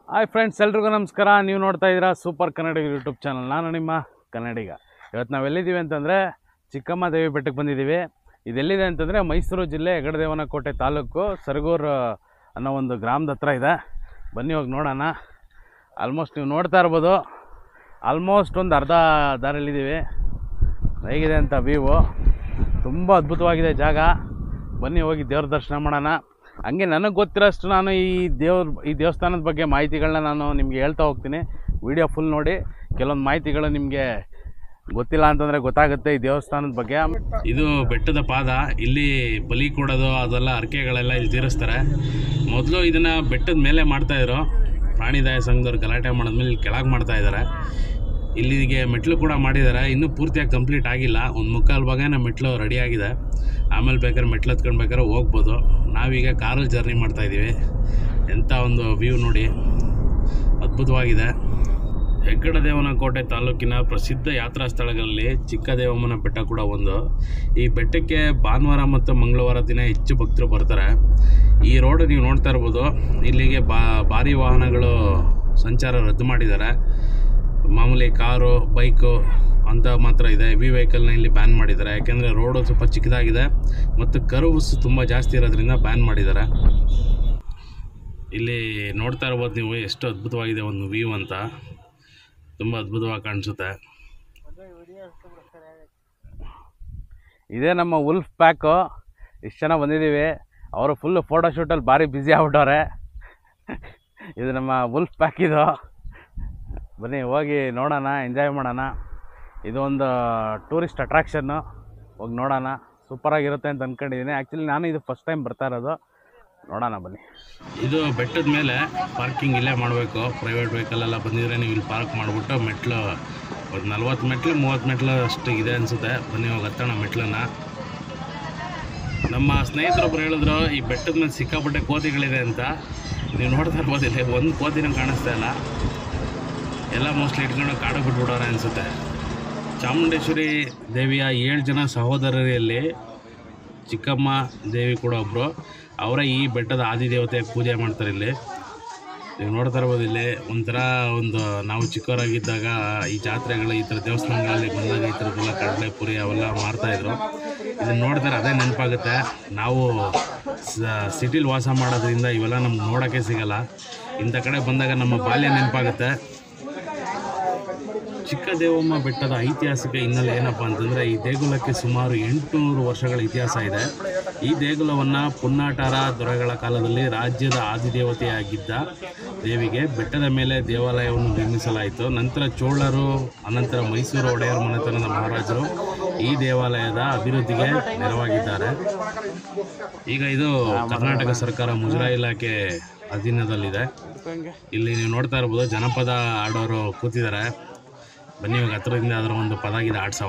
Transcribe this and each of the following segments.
hi friends ಎಲ್ರಿಗೂ ನಮಸ್ಕಾರ ನೀವು ನೋಡ್ತಾ ಇದ್ದೀರಾ ಸೂಪರ್ ಕನ್ನಡಿಗ ಯೂಟ್ಯೂಬ್ ಚಾನಲ್ ನಾನು ನಿಮ್ಮ ಕನ್ನಡಿಗ ಇವತ್ತು ನಾವು ಎಲ್ಲಿದ್ದೀವಿ ಅಂತಂದರೆ ಚಿಕ್ಕಮ್ಮ ದೇವಿ ಬೆಟ್ಟಕ್ಕೆ ಬಂದಿದ್ದೀವಿ ಇದೆಲ್ಲಿದೆ ಅಂತಂದರೆ ಮೈಸೂರು ಜಿಲ್ಲೆ ಹೆಗಡದೇವನಕೋಟೆ ತಾಲೂಕು ಸರಗೂರು ಅನ್ನೋ ಒಂದು ಗ್ರಾಮದ ಹತ್ರ ಇದೆ ಬನ್ನಿ ಹೋಗಿ ನೋಡೋಣ ಆಲ್ಮೋಸ್ಟ್ ನೀವು ನೋಡ್ತಾ ಇರ್ಬೋದು ಆಲ್ಮೋಸ್ಟ್ ಒಂದು ಅರ್ಧ ದಾರಿಯಲ್ಲಿದ್ದೀವಿ ಹೇಗಿದೆ ಅಂತ ವ್ಯೂವು ತುಂಬ ಅದ್ಭುತವಾಗಿದೆ ಜಾಗ ಬನ್ನಿ ಹೋಗಿ ದೇವ್ರ ದರ್ಶನ ಮಾಡೋಣ ಹಂಗೆ ನನಗೆ ಗೊತ್ತಿರೋಷ್ಟು ನಾನು ಈ ದೇವ್ರ ಈ ದೇವಸ್ಥಾನದ ಬಗ್ಗೆ ಮಾಹಿತಿಗಳನ್ನ ನಾನು ನಿಮಗೆ ಹೇಳ್ತಾ ಹೋಗ್ತೀನಿ ವಿಡಿಯೋ ಫುಲ್ ನೋಡಿ ಕೆಲವೊಂದು ಮಾಹಿತಿಗಳು ನಿಮಗೆ ಗೊತ್ತಿಲ್ಲ ಅಂತಂದರೆ ಗೊತ್ತಾಗುತ್ತೆ ಈ ದೇವಸ್ಥಾನದ ಬಗ್ಗೆ ಇದು ಬೆಟ್ಟದ ಪಾದ ಇಲ್ಲಿ ಬಲಿ ಕೊಡೋದು ಅದೆಲ್ಲ ಅರ್ಕೆಗಳೆಲ್ಲ ಇಲ್ಲಿ ತೀರಿಸ್ತಾರೆ ಮೊದಲು ಇದನ್ನು ಬೆಟ್ಟದ ಮೇಲೆ ಮಾಡ್ತಾಯಿದ್ರು ಪ್ರಾಣಿದಾಯ ಸಂಘದವ್ರು ಗಲಾಟೆ ಮಾಡಿದ್ಮೇಲೆ ಇಲ್ಲಿ ಕೆಳಗೆ ಮಾಡ್ತಾ ಇದ್ದಾರೆ ಇಲ್ಲಿಗೆ ಮೆಟ್ಲು ಕೂಡ ಮಾಡಿದ್ದಾರೆ ಇನ್ನೂ ಪೂರ್ತಿಯಾಗಿ ಕಂಪ್ಲೀಟ್ ಆಗಿಲ್ಲ ಒಂದು ಮುಕ್ಕಾಲು ಭಾಗನ ಮೆಟ್ಲು ರೆಡಿ ಆಗಿದೆ ಆಮೇಲೆ ಬೇಕಾದ್ರೆ ಮೆಟ್ಲು ಹತ್ಕೊಂಡು ಬೇಕಾದ್ರೆ ಹೋಗ್ಬೋದು ನಾವೀಗ ಕಾರಲ್ಲಿ ಜರ್ನಿ ಮಾಡ್ತಾ ಇದ್ದೀವಿ ಎಂಥ ಒಂದು ವ್ಯೂ ನೋಡಿ ಅದ್ಭುತವಾಗಿದೆ ಹೆಗ್ಗಡದೇವನ ಕೋಟೆ ತಾಲೂಕಿನ ಪ್ರಸಿದ್ಧ ಯಾತ್ರಾ ಸ್ಥಳಗಳಲ್ಲಿ ಚಿಕ್ಕದೇವಮ್ಮನ ಬೆಟ್ಟ ಕೂಡ ಒಂದು ಈ ಬೆಟ್ಟಕ್ಕೆ ಭಾನುವಾರ ಮತ್ತು ಮಂಗಳವಾರ ದಿನ ಹೆಚ್ಚು ಭಕ್ತರು ಬರ್ತಾರೆ ಈ ರೋಡ್ ನೀವು ನೋಡ್ತಾ ಇರ್ಬೋದು ಇಲ್ಲಿಗೆ ಬಾ ಭಾರಿ ವಾಹನಗಳು ಸಂಚಾರ ರದ್ದು ಮಾಡಿದ್ದಾರೆ ಮಾಮೂಲಿ ಕಾರು ಬೈಕು ಅಂತ ಮಾತ್ರ ಇದೆ ಹೆವಿ ವೆಹಿಕಲ್ನ ಇಲ್ಲಿ ಬ್ಯಾನ್ ಮಾಡಿದ್ದಾರೆ ಯಾಕೆಂದರೆ ರೋಡು ಸ್ವಲ್ಪ ಚಿಕ್ಕದಾಗಿದೆ ಮತ್ತು ಕರ್ವ್ಸ್ ತುಂಬ ಜಾಸ್ತಿ ಇರೋದ್ರಿಂದ ಬ್ಯಾನ್ ಮಾಡಿದ್ದಾರೆ ಇಲ್ಲಿ ನೋಡ್ತಾ ಇರ್ಬೋದು ನೀವು ಎಷ್ಟು ಅದ್ಭುತವಾಗಿದೆ ಒಂದು ವ್ಯೂ ಅಂತ ತುಂಬ ಅದ್ಭುತವಾಗಿ ಕಾಣಿಸುತ್ತೆ ಇದೇ ನಮ್ಮ ಉಲ್ಫ್ ಪ್ಯಾಕು ಇಷ್ಟು ಜನ ಬಂದಿದ್ದೀವಿ ಅವರು ಫುಲ್ಲು ಫೋಟೋಶೂಟಲ್ಲಿ ಭಾರಿ ಬ್ಯುಸಿ ಆಗ್ಬಿಟ್ಟವ್ರೆ ಇದು ನಮ್ಮ ಉಲ್ಫ್ ಪ್ಯಾಕ್ ಇದು ಬನ್ನಿ ಹೋಗಿ ನೋಡೋಣ ಎಂಜಾಯ್ ಮಾಡೋಣ ಇದು ಒಂದು ಟೂರಿಸ್ಟ್ ಅಟ್ರಾಕ್ಷನ್ನು ಹೋಗಿ ನೋಡೋಣ ಸೂಪರಾಗಿರುತ್ತೆ ಅಂತ ಅಂದ್ಕೊಂಡಿದ್ದೀನಿ ಆ್ಯಕ್ಚುಲಿ ನಾನು ಇದು ಫಸ್ಟ್ ಟೈಮ್ ಬರ್ತಾ ಇರೋದು ನೋಡೋಣ ಬನ್ನಿ ಇದು ಬೆಟ್ಟದ ಮೇಲೆ ಪಾರ್ಕಿಂಗ್ ಇಲ್ಲೇ ಮಾಡಬೇಕು ಪ್ರೈವೇಟ್ ವೆಹಿಕಲ್ ಎಲ್ಲ ಬಂದಿದ್ರೆ ನೀವು ಇಲ್ಲಿ ಪಾರ್ಕ್ ಮಾಡಿಬಿಟ್ಟು ಮೆಟ್ಲು ಒಂದು ನಲ್ವತ್ತು ಮೆಟ್ಲು ಮೂವತ್ತು ಮೆಟ್ಲು ಅಷ್ಟು ಇದೆ ಅನಿಸುತ್ತೆ ಬನ್ನಿ ಹೋಗಿ ಹತ್ತೋಣ ಮೆಟ್ಲನ್ನ ನಮ್ಮ ಸ್ನೇಹಿತರೊಬ್ರು ಹೇಳಿದ್ರು ಈ ಬೆಟ್ಟದ ಮೇಲೆ ಸಿಕ್ಕಾಪಟ್ಟೆ ಕೋತಿಗಳಿದೆ ಅಂತ ನೀವು ನೋಡ್ತಾ ಇರ್ಬೋದು ಇಲ್ಲಿ ಒಂದು ಕೋತಿನೂ ಕಾಣಿಸ್ತಾ ಇಲ್ಲ ಎಲ್ಲ ಮೋಸ್ಟ್ಲಿ ಇಟ್ಕೊಂಡು ಕಾಡು ಬಿಟ್ಬಿಡೋರೆ ಅನಿಸುತ್ತೆ ಚಾಮುಂಡೇಶ್ವರಿ ದೇವಿಯ ಏಳು ಜನ ಸಹೋದರರಲ್ಲಿ ಚಿಕ್ಕಮ್ಮ ದೇವಿ ಕೂಡ ಒಬ್ಬರು ಅವರೇ ಈ ಬೆಟ್ಟದ ಆದಿದೇವತೆಯಾಗಿ ಪೂಜೆ ಮಾಡ್ತಾರೆ ಇಲ್ಲಿ ನೀವು ನೋಡ್ತಾ ಇರ್ಬೋದು ಇಲ್ಲಿ ಒಂಥರ ಒಂದು ನಾವು ಚಿಕ್ಕವರಾಗಿದ್ದಾಗ ಈ ಜಾತ್ರೆಗಳು ಈ ಥರ ದೇವಸ್ಥಾನಗಳಲ್ಲಿ ಬಂದಾಗ ಈ ಥರದ್ದೆಲ್ಲ ಕಡಲೆ ಪುರಿ ಅವೆಲ್ಲ ಮಾರ್ತಾಯಿದ್ರು ಇದನ್ನು ನೋಡಿದ್ರೆ ಅದೇ ನೆನಪಾಗುತ್ತೆ ನಾವು ಸಿಟಿಲಿ ವಾಸ ಮಾಡೋದ್ರಿಂದ ಇವೆಲ್ಲ ನಮ್ಗೆ ನೋಡೋಕ್ಕೆ ಸಿಗಲ್ಲ ಇಂಥ ಕಡೆ ಬಂದಾಗ ನಮ್ಮ ಬಾಲ್ಯ ನೆನಪಾಗುತ್ತೆ ಚಿಕ್ಕದೇವಮ್ಮ ಬೆಟ್ಟದ ಐತಿಹಾಸಿಕ ಹಿನ್ನೆಲೆ ಏನಪ್ಪ ಅಂತಂದರೆ ಈ ದೇಗುಲಕ್ಕೆ ಸುಮಾರು ಎಂಟುನೂರು ವರ್ಷಗಳ ಇತಿಹಾಸ ಇದೆ ಈ ದೇಗುಲವನ್ನು ಪುನ್ನಾಟಾರ ದೊರೆಗಳ ಕಾಲದಲ್ಲಿ ರಾಜ್ಯದ ಆದಿದೇವತೆಯಾಗಿದ್ದ ದೇವಿಗೆ ಬೆಟ್ಟದ ಮೇಲೆ ದೇವಾಲಯವನ್ನು ನಿರ್ಮಿಸಲಾಯಿತು ನಂತರ ಚೋಳರು ಅನಂತರ ಮೈಸೂರು ಒಡೆಯರ್ ಮನೆತನದ ಮಹಾರಾಜರು ಈ ದೇವಾಲಯದ ಅಭಿವೃದ್ಧಿಗೆ ನೆರವಾಗಿದ್ದಾರೆ ಈಗ ಇದು ಕರ್ನಾಟಕ ಸರ್ಕಾರ ಮುಜರಾಯಿ ಇಲಾಖೆ ಅಧೀನದಲ್ಲಿದೆ ಇಲ್ಲಿ ನೀವು ನೋಡ್ತಾ ಇರ್ಬೋದು ಜನಪದ ಆಡೋರು ಕೂತಿದ್ದಾರೆ ಬನ್ನಿ ಇವಾಗ ಹತ್ರದಿಂದ ಅದರ ಒಂದು ಪದಾಗಿದೆ ಆಡ್ಸವ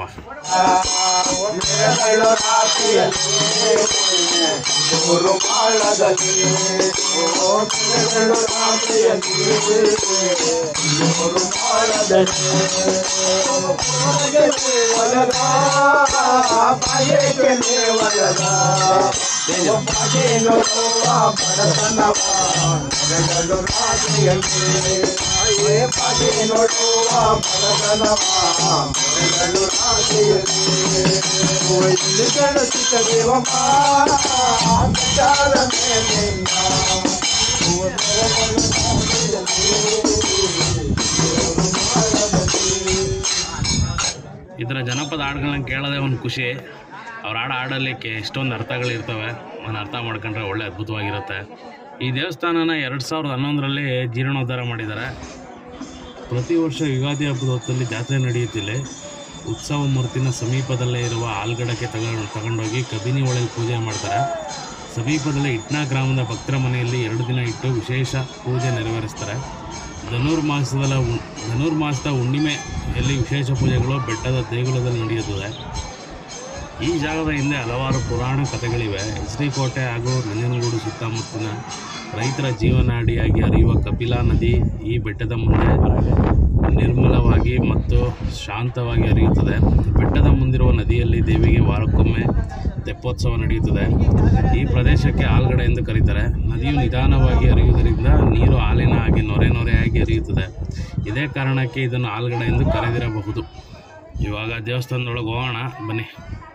ಈ ಥರ ಜನಪದ ಹಾಡುಗಳನ್ನ ಕೇಳೋದೇ ಒಂದು ಖುಷಿ ಅವ್ರ ಹಾಡು ಹಾಡಲಿಕ್ಕೆ ಎಷ್ಟೊಂದು ಅರ್ಥಗಳಿರ್ತವೆ ಒಂದು ಅರ್ಥ ಮಾಡ್ಕೊಂಡ್ರೆ ಒಳ್ಳೆ ಅದ್ಭುತವಾಗಿರುತ್ತೆ ಈ ದೇವಸ್ಥಾನನ ಎರಡು ಸಾವಿರದ ಹನ್ನೊಂದರಲ್ಲಿ ಜೀರ್ಣೋದ್ಧಾರ ಮಾಡಿದ್ದಾರೆ ಪ್ರತಿ ವರ್ಷ ಯುಗಾದಿ ಹಬ್ಬದ ಹೊತ್ತಲ್ಲಿ ಜಾತ್ರೆ ನಡೆಯುತ್ತಿಲ್ಲ ಉತ್ಸವ ಮೂರ್ತಿನ ಸಮೀಪದಲ್ಲೇ ಇರುವ ಆಲ್ಗಡಕ್ಕೆ ತಗೊಂಡು ತಗೊಂಡೋಗಿ ಕಬಿನಿ ಒಳಗೆ ಪೂಜೆ ಮಾಡ್ತಾರೆ ಸಮೀಪದಲ್ಲೇ ಇಟ್ನಾ ಗ್ರಾಮದ ಭಕ್ತರ ಮನೆಯಲ್ಲಿ ಎರಡು ದಿನ ಇಟ್ಟು ವಿಶೇಷ ಪೂಜೆ ನೆರವೇರಿಸ್ತಾರೆ ಧನುರ್ಮಾಸದ ಉ- ಧನುರ್ಮಾಸದ ಹುಣ್ಣಿಮೆಯಲ್ಲಿ ವಿಶೇಷ ಪೂಜೆಗಳು ಬೆಟ್ಟದ ದೇಗುಲದಲ್ಲಿ ನಡೆಯುತ್ತದೆ ಈ ಜಾಗದ ಹಿಂದೆ ಹಲವಾರು ಪುರಾಣ ಕಥೆಗಳಿವೆ ಶ್ರೀಕೋಟೆ ಹಾಗೂ ನಂಜನಗೂಡು ಸುತ್ತಮುತ್ತಲಿನ ರೈತರ ಜೀವನಾಡಿಯಾಗಿ ಹರಿಯುವ ಕಪಿಲಾ ನದಿ ಈ ಬೆಟ್ಟದ ಮುಂದೆ ನಿರ್ಮಲವಾಗಿ ಮತ್ತು ಶಾಂತವಾಗಿ ಹರಿಯುತ್ತದೆ ಬೆಟ್ಟದ ಮುಂದಿರುವ ನದಿಯಲ್ಲಿ ದೇವಿಗೆ ವಾರಕ್ಕೊಮ್ಮೆ ತೆಪ್ಪೋತ್ಸವ ನಡೆಯುತ್ತದೆ ಈ ಪ್ರದೇಶಕ್ಕೆ ಆಲ್ಗಡೆ ಎಂದು ಕರೀತಾರೆ ನದಿಯು ನಿಧಾನವಾಗಿ ಹರಿಯುವುದರಿಂದ ನೀರು ಹಾಲಿನ ಹಾಗೆ ನೊರೆ ನೊರೆಯಾಗಿ ಹರಿಯುತ್ತದೆ ಇದೇ ಕಾರಣಕ್ಕೆ ಇದನ್ನು ಆಲ್ಗಡೆ ಎಂದು ಕರೆದಿರಬಹುದು ಇವಾಗ ದೇವಸ್ಥಾನದೊಳಗೆ ಹೋಗೋಣ ಬನ್ನಿ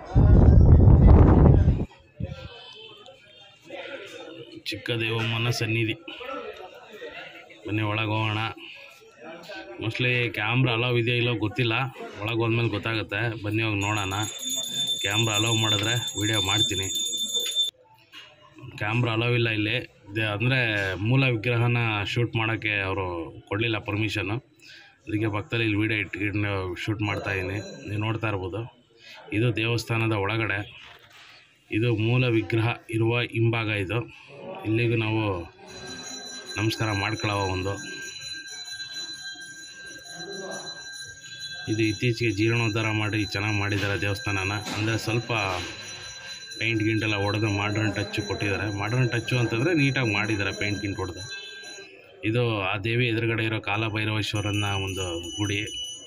ಚಿಕ್ಕ ದೇವಮ್ಮನ ಸನ್ನಿಧಿ ಬನ್ನಿ ಒಳಗೆ ಹೋಗೋಣ ಮೋಸ್ಟ್ಲಿ ಕ್ಯಾಮ್ರಾ ಅಲೌ ಇದೆಯೋ ಇಲ್ಲೋ ಗೊತ್ತಿಲ್ಲ ಒಳಗೆ ಹೋದ್ಮೇಲೆ ಗೊತ್ತಾಗುತ್ತೆ ಬನ್ನಿ ಹೋಗಿ ನೋಡೋಣ ಕ್ಯಾಮ್ರಾ ಅಲೌ ಮಾಡಿದ್ರೆ ವಿಡಿಯೋ ಮಾಡ್ತೀನಿ ಕ್ಯಾಮ್ರಾ ಅಲೌ ಇಲ್ಲ ಇಲ್ಲಿ ಅಂದರೆ ಮೂಲ ವಿಗ್ರಹನ ಶೂಟ್ ಮಾಡೋಕ್ಕೆ ಅವರು ಕೊಡಲಿಲ್ಲ ಪರ್ಮಿಷನ್ನು ಅದಕ್ಕೆ ಪಕ್ಕದಲ್ಲಿ ಇಲ್ಲಿ ವೀಡಿಯೋ ಇಟ್ಕೊಂಡು ಶೂಟ್ ಮಾಡ್ತಾ ಇದ್ದೀನಿ ನೀವು ನೋಡ್ತಾ ಇರ್ಬೋದು ಇದು ದೇವಸ್ಥಾನದ ಒಳಗಡೆ ಇದು ಮೂಲ ವಿಗ್ರಹ ಇರುವ ಹಿಂಭಾಗ ಇದು ಇಲ್ಲಿಗೂ ನಾವು ನಮಸ್ಕಾರ ಮಾಡ್ಕೊಳ್ಳೋ ಒಂದು ಇದು ಇತ್ತೀಚೆಗೆ ಜೀರ್ಣೋದ್ಧಾರ ಮಾಡಿ ಚೆನ್ನಾಗಿ ಮಾಡಿದ್ದಾರೆ ದೇವಸ್ಥಾನನ ಅಂದರೆ ಸ್ವಲ್ಪ ಪೇಂಟ್ ಗಿಂಟೆಲ್ಲ ಹೊಡೆದು ಮಾಡ್ರನ್ ಟಚ್ಚು ಕೊಟ್ಟಿದ್ದಾರೆ ಮಾಡ್ರನ್ ಟಚ್ಚು ಅಂತಂದರೆ ನೀಟಾಗಿ ಮಾಡಿದ್ದಾರೆ ಪೇಂಟ್ ಗಿಂಟ್ ಹೊಡೆದು ಇದು ಆ ದೇವಿ ಎದುರುಗಡೆ ಇರೋ ಕಾಲಭೈರವೇಶ್ವರನ ಒಂದು ಗುಡಿ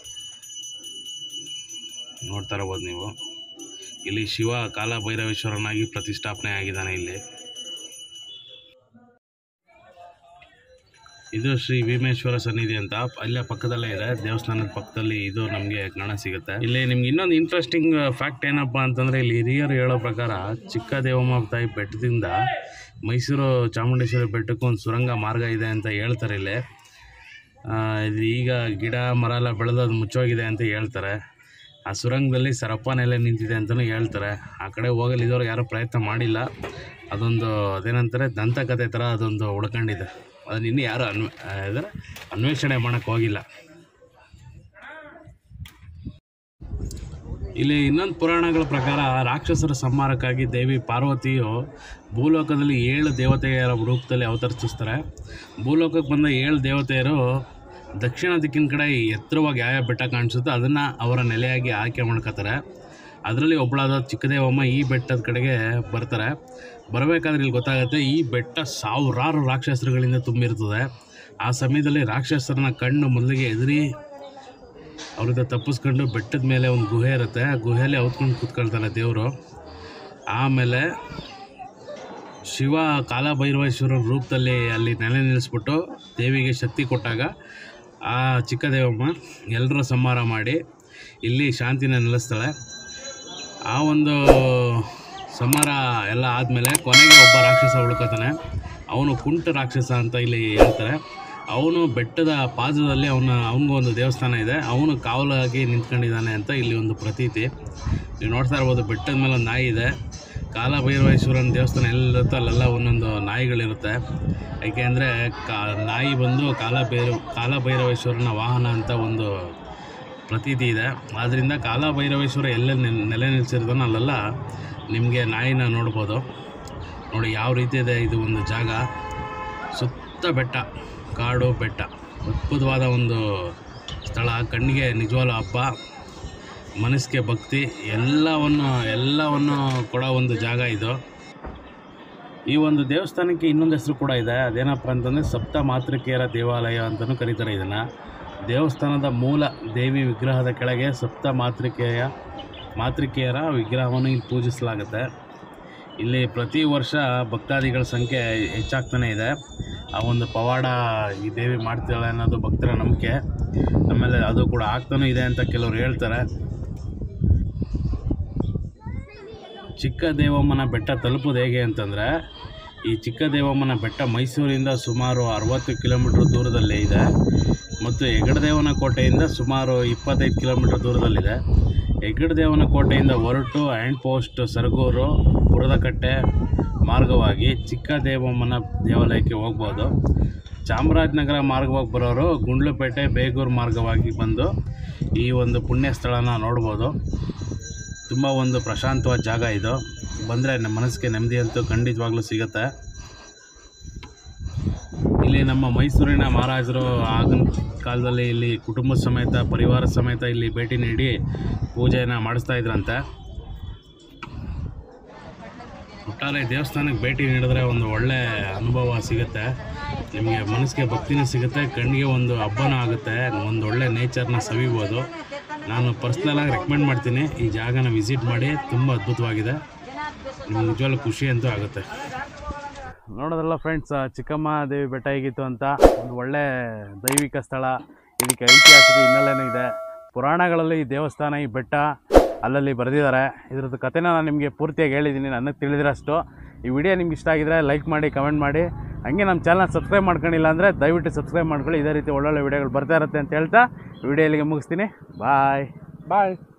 ನೋಡ್ತಾ ಇರ್ಬೋದು ನೀವು ಇಲ್ಲಿ ಶಿವ ಕಾಲಭೈರವೇಶ್ವರನಾಗಿ ಪ್ರತಿಷ್ಠಾಪನೆ ಆಗಿದ್ದಾನೆ ಇಲ್ಲಿ ಇದು ಶ್ರೀ ಭೀಮೇಶ್ವರ ಸನ್ನಿಧಿ ಅಂತ ಅಲ್ಲೇ ಪಕ್ಕದಲ್ಲೇ ಇದೆ ದೇವಸ್ಥಾನದ ಪಕ್ಕದಲ್ಲಿ ಇದು ನಮಗೆ ಕಾಣ ಸಿಗುತ್ತೆ ಇಲ್ಲಿ ನಿಮ್ಗೆ ಇನ್ನೊಂದು ಇಂಟ್ರೆಸ್ಟಿಂಗ್ ಫ್ಯಾಕ್ಟ್ ಏನಪ್ಪ ಅಂತಂದರೆ ಇಲ್ಲಿ ಹಿರಿಯರು ಹೇಳೋ ಪ್ರಕಾರ ಚಿಕ್ಕ ದೇವಮ್ಮ ತಾಯಿ ಬೆಟ್ಟದಿಂದ ಮೈಸೂರು ಚಾಮುಂಡೇಶ್ವರಿ ಬೆಟ್ಟಕ್ಕೆ ಒಂದು ಸುರಂಗ ಮಾರ್ಗ ಇದೆ ಅಂತ ಹೇಳ್ತಾರೆ ಇಲ್ಲಿ ಆ, ಇದು ಈಗ ಗಿಡ ಮರ ಎಲ್ಲ ಬೆಳೆದು ಅದು ಮುಚ್ಚೋಗಿದೆ ಅಂತ ಹೇಳ್ತಾರೆ ಆ ಸುರಂಗದಲ್ಲಿ ಸರಪ್ಪ ನೆಲೆ ನಿಂತಿದೆ ಅಂತಲೂ ಹೇಳ್ತಾರೆ ಆ ಕಡೆ ಹೋಗಲು ಇದ್ದವ್ರು ಯಾರೂ ಪ್ರಯತ್ನ ಮಾಡಿಲ್ಲ ಅದೊಂದು ಅದೇನಂತಾರೆ ದಂತಕಥೆ ಥರ ಅದೊಂದು ಉಳ್ಕೊಂಡಿದೆ ಅದನ್ನ ಇನ್ನೂ ಯಾರು ಅನ್ವ ಅಂದರೆ ಅನ್ವೇಷಣೆ ಮಾಡೋಕ್ಕೆ ಹೋಗಿಲ್ಲ ಇಲ್ಲಿ ಇನ್ನೊಂದು ಪುರಾಣಗಳ ಪ್ರಕಾರ ರಾಕ್ಷಸರ ಸಂಹಾರಕ್ಕಾಗಿ ದೇವಿ ಪಾರ್ವತಿಯು ಭೂಲೋಕದಲ್ಲಿ ಏಳು ದೇವತೆಯರ ರೂಪದಲ್ಲಿ ಅವತರಿಸ್ತಾರೆ ಭೂಲೋಕಕ್ಕೆ ಬಂದ ಏಳು ದೇವತೆಯರು ದಕ್ಷಿಣ ದಿಕ್ಕಿನ ಕಡೆ ಎತ್ತರವಾಗಿ ಯಾವ್ಯಾವ ಬೆಟ್ಟ ಕಾಣಿಸುತ್ತೋ ಅದನ್ನು ಅವರ ನೆಲೆಯಾಗಿ ಆಯ್ಕೆ ಮಾಡ್ಕೋತಾರೆ ಅದರಲ್ಲಿ ಒಬ್ಬಳಾದ ಚಿಕ್ಕದೇವಮ್ಮ ಈ ಬೆಟ್ಟದ ಕಡೆಗೆ ಬರ್ತಾರೆ ಬರಬೇಕಾದ್ರೆ ಇಲ್ಲಿ ಗೊತ್ತಾಗುತ್ತೆ ಈ ಬೆಟ್ಟ ಸಾವಿರಾರು ರಾಕ್ಷಸರುಗಳಿಂದ ತುಂಬಿರ್ತದೆ ಆ ಸಮಯದಲ್ಲಿ ರಾಕ್ಷಸರನ್ನ ಕಣ್ಣು ಮೊದಲಿಗೆ ಎದುರಿ ಅವ್ರಿಂದ ತಪ್ಪಿಸ್ಕೊಂಡು ಬೆಟ್ಟದ ಮೇಲೆ ಒಂದು ಗುಹೆ ಇರುತ್ತೆ ಆ ಗುಹೆಯಲ್ಲಿ ಔತ್ಕೊಂಡು ಕೂತ್ಕೊಳ್ತಾರೆ ದೇವರು ಆಮೇಲೆ ಶಿವ ಕಾಲಭೈರವೇಶ್ವರ ರೂಪದಲ್ಲಿ ಅಲ್ಲಿ ನೆಲೆ ನಿಲ್ಲಿಸ್ಬಿಟ್ಟು ದೇವಿಗೆ ಶಕ್ತಿ ಕೊಟ್ಟಾಗ ಆ ಚಿಕ್ಕ ದೇವಮ್ಮ ಎಲ್ಲರೂ ಸಂಹಾರ ಮಾಡಿ ಇಲ್ಲಿ ಶಾಂತಿನ ನೆಲೆಸ್ತಾಳೆ ಆ ಒಂದು ಸಂಹಾರ ಎಲ್ಲ ಆದಮೇಲೆ ಕೊನೆಗೆ ಒಬ್ಬ ರಾಕ್ಷಸ ಉಳ್ಕೋತಾನೆ ಅವನು ಕುಂಟ ರಾಕ್ಷಸ ಅಂತ ಇಲ್ಲಿ ಹೇಳ್ತಾರೆ ಅವನು ಬೆಟ್ಟದ ಪಾದದಲ್ಲಿ ಅವನ ಅವನಿಗೂ ಒಂದು ದೇವಸ್ಥಾನ ಇದೆ ಅವನು ಕಾವಲಾಗಿ ನಿಂತ್ಕೊಂಡಿದ್ದಾನೆ ಅಂತ ಇಲ್ಲಿ ಒಂದು ಪ್ರತೀತಿ ನೀವು ನೋಡ್ತಾ ಇರ್ಬೋದು ಬೆಟ್ಟದ ಮೇಲೆ ಒಂದು ನಾಯಿ ಇದೆ ಕಾಲಭೈರವೇಶ್ವರನ ದೇವಸ್ಥಾನ ಎಲ್ಲಿರುತ್ತೋ ಅಲ್ಲೆಲ್ಲ ಒಂದೊಂದು ನಾಯಿಗಳಿರುತ್ತೆ ಯಾಕೆಂದರೆ ಕಾ ನಾಯಿ ಬಂದು ಕಾಲಭೈರವ ಕಾಲಭೈರವೇಶ್ವರನ ವಾಹನ ಅಂತ ಒಂದು ಪ್ರತೀತಿ ಇದೆ ಆದ್ದರಿಂದ ಕಾಲಭೈರವೇಶ್ವರ ಎಲ್ಲೆಲ್ಲಿ ನೆಲೆ ನೆಲೆ ನಿಲ್ಲಿಸಿರ್ತಾನೋ ಅಲ್ಲೆಲ್ಲ ನಿಮಗೆ ನಾಯಿನ ನೋಡ್ಬೋದು ನೋಡಿ ಯಾವ ರೀತಿ ಇದೆ ಇದು ಒಂದು ಜಾಗ ಸುತ್ತ ಬೆಟ್ಟ ಕಾಡು ಬೆಟ್ಟ ಅದ್ಭುತವಾದ ಒಂದು ಸ್ಥಳ ಕಣ್ಣಿಗೆ ನಿಜವಾದ ಹಬ್ಬ ಮನಸ್ಸಿಗೆ ಭಕ್ತಿ ಎಲ್ಲವನ್ನು ಎಲ್ಲವನ್ನು ಕೊಡೋ ಒಂದು ಜಾಗ ಇದು ಈ ಒಂದು ದೇವಸ್ಥಾನಕ್ಕೆ ಇನ್ನೊಂದು ಹೆಸರು ಕೂಡ ಇದೆ ಅದೇನಪ್ಪ ಅಂತಂದರೆ ಸಪ್ತ ಮಾತೃಕೆಯರ ದೇವಾಲಯ ಅಂತಲೂ ಕರೀತಾರೆ ಇದನ್ನು ದೇವಸ್ಥಾನದ ಮೂಲ ದೇವಿ ವಿಗ್ರಹದ ಕೆಳಗೆ ಸಪ್ತ ಮಾತೃಕೆಯ ಮಾತೃಕೆಯರ ವಿಗ್ರಹವನ್ನು ಇಲ್ಲಿ ಪೂಜಿಸಲಾಗುತ್ತೆ ಇಲ್ಲಿ ಪ್ರತಿ ವರ್ಷ ಭಕ್ತಾದಿಗಳ ಸಂಖ್ಯೆ ಹೆಚ್ಚಾಗ್ತಾನೆ ಇದೆ ಆ ಒಂದು ಪವಾಡ ಈ ದೇವಿ ಮಾಡ್ತಾಳೆ ಅನ್ನೋದು ಭಕ್ತರ ನಂಬಿಕೆ ಆಮೇಲೆ ಅದು ಕೂಡ ಆಗ್ತಾನೂ ಇದೆ ಅಂತ ಕೆಲವರು ಹೇಳ್ತಾರೆ ಚಿಕ್ಕ ದೇವಮ್ಮನ ಬೆಟ್ಟ ತಲುಪೋದು ಹೇಗೆ ಅಂತಂದರೆ ಈ ಚಿಕ್ಕ ದೇವಮ್ಮನ ಬೆಟ್ಟ ಮೈಸೂರಿಂದ ಸುಮಾರು ಅರವತ್ತು ಕಿಲೋಮೀಟ್ರ್ ದೂರದಲ್ಲೇ ಇದೆ ಮತ್ತು ಹೆಗಡದೇವನ ಕೋಟೆಯಿಂದ ಸುಮಾರು ಇಪ್ಪತ್ತೈದು ಕಿಲೋಮೀಟ್ರ್ ದೂರದಲ್ಲಿದೆ ಹೆಗ್ಗಡದೇವನ ಕೋಟೆಯಿಂದ ಹೊರಟು ಹ್ಯಾಂಡ್ ಪೋಸ್ಟ್ ಸರಗೂರು ಪುರದಕಟ್ಟೆ ಮಾರ್ಗವಾಗಿ ಚಿಕ್ಕ ದೇವಮ್ಮನ ದೇವಾಲಯಕ್ಕೆ ಹೋಗ್ಬೋದು ಚಾಮರಾಜನಗರ ಮಾರ್ಗವಾಗಿ ಬರೋರು ಗುಂಡ್ಲುಪೇಟೆ ಬೇಗೂರು ಮಾರ್ಗವಾಗಿ ಬಂದು ಈ ಒಂದು ಪುಣ್ಯ ಸ್ಥಳನ ನೋಡ್ಬೋದು ತುಂಬ ಒಂದು ಪ್ರಶಾಂತವಾದ ಜಾಗ ಇದು ಬಂದರೆ ನಮ್ಮ ಮನಸ್ಸಿಗೆ ನೆಮ್ಮದಿ ಅಂತೂ ಖಂಡಿತವಾಗ್ಲೂ ಸಿಗುತ್ತೆ ಇಲ್ಲಿ ನಮ್ಮ ಮೈಸೂರಿನ ಮಹಾರಾಜರು ಆಗಿನ ಕಾಲದಲ್ಲಿ ಇಲ್ಲಿ ಕುಟುಂಬ ಸಮೇತ ಪರಿವಾರ ಸಮೇತ ಇಲ್ಲಿ ಭೇಟಿ ನೀಡಿ ಪೂಜೆಯನ್ನು ಮಾಡಿಸ್ತಾ ಇದ್ರಂತೆ ಒಟ್ಟಾರೆ ದೇವಸ್ಥಾನಕ್ಕೆ ಭೇಟಿ ನೀಡಿದ್ರೆ ಒಂದು ಒಳ್ಳೆ ಅನುಭವ ಸಿಗುತ್ತೆ ನಿಮಗೆ ಮನಸ್ಸಿಗೆ ಭಕ್ತಿನೂ ಸಿಗುತ್ತೆ ಕಣ್ಣಿಗೆ ಒಂದು ಹಬ್ಬನೂ ಆಗುತ್ತೆ ಒಂದು ಒಳ್ಳೆ ನೇಚರ್ನ ಸವಿಬೋದು ನಾನು ಪರ್ಸ್ನಲಾಗಿ ರೆಕಮೆಂಡ್ ಮಾಡ್ತೀನಿ ಈ ಜಾಗನ ವಿಸಿಟ್ ಮಾಡಿ ತುಂಬ ಅದ್ಭುತವಾಗಿದೆ ನಿಮ್ಗೆ ನಿಜವಾಗ್ಲೂ ಖುಷಿ ಅಂತೂ ಆಗುತ್ತೆ ನೋಡೋದಲ್ಲ ಫ್ರೆಂಡ್ಸ್ ಚಿಕ್ಕಮ್ಮ ದೇವಿ ಬೆಟ್ಟ ಹೇಗಿತ್ತು ಅಂತ ಒಂದು ಒಳ್ಳೆ ದೈವಿಕ ಸ್ಥಳ ಇದಕ್ಕೆ ಐತಿಹಾಸಿಕ ಹಿನ್ನೆಲೆನೂ ಇದೆ ಪುರಾಣಗಳಲ್ಲಿ ಈ ದೇವಸ್ಥಾನ ಈ ಬೆಟ್ಟ ಅಲ್ಲಲ್ಲಿ ಬರೆದಿದ್ದಾರೆ ಇದ್ರದ್ದು ಕಥೆನ ನಾನು ನಿಮಗೆ ಪೂರ್ತಿಯಾಗಿ ಹೇಳಿದ್ದೀನಿ ನನಗೆ ತಿಳಿದಿರೋಷ್ಟು ಈ ವಿಡಿಯೋ ನಿಮ್ಗೆ ಇಷ್ಟ ಆಗಿದ್ರೆ ಲೈಕ್ ಮಾಡಿ ಕಮೆಂಟ್ ಮಾಡಿ ಹಂಗೆ ನಮ್ಮ ಚಾನಲ್ ಸಬ್ಸ್ಕ್ರೈಬ್ ಮಾಡ್ಕೊಂಡಿಲ್ಲ ಅಂದರೆ ದಯವಿಟ್ಟು ಸಬ್ಸ್ಕ್ರೈಬ್ ಮಾಡ್ಕೊಳ್ಳಿ ಇದೇ ರೀತಿ ಒಳ್ಳೊಳ್ಳೆ ವಿಡಿಯೋಗಳು ಬರ್ತಾ ಇರುತ್ತೆ ಅಂತ ಹೇಳ್ತಾ ವಿಡಿಯೋ ಇಲ್ಲಿಗೆ ಮುಗಿಸ್ತೀನಿ ಬಾಯ್ ಬಾಯ್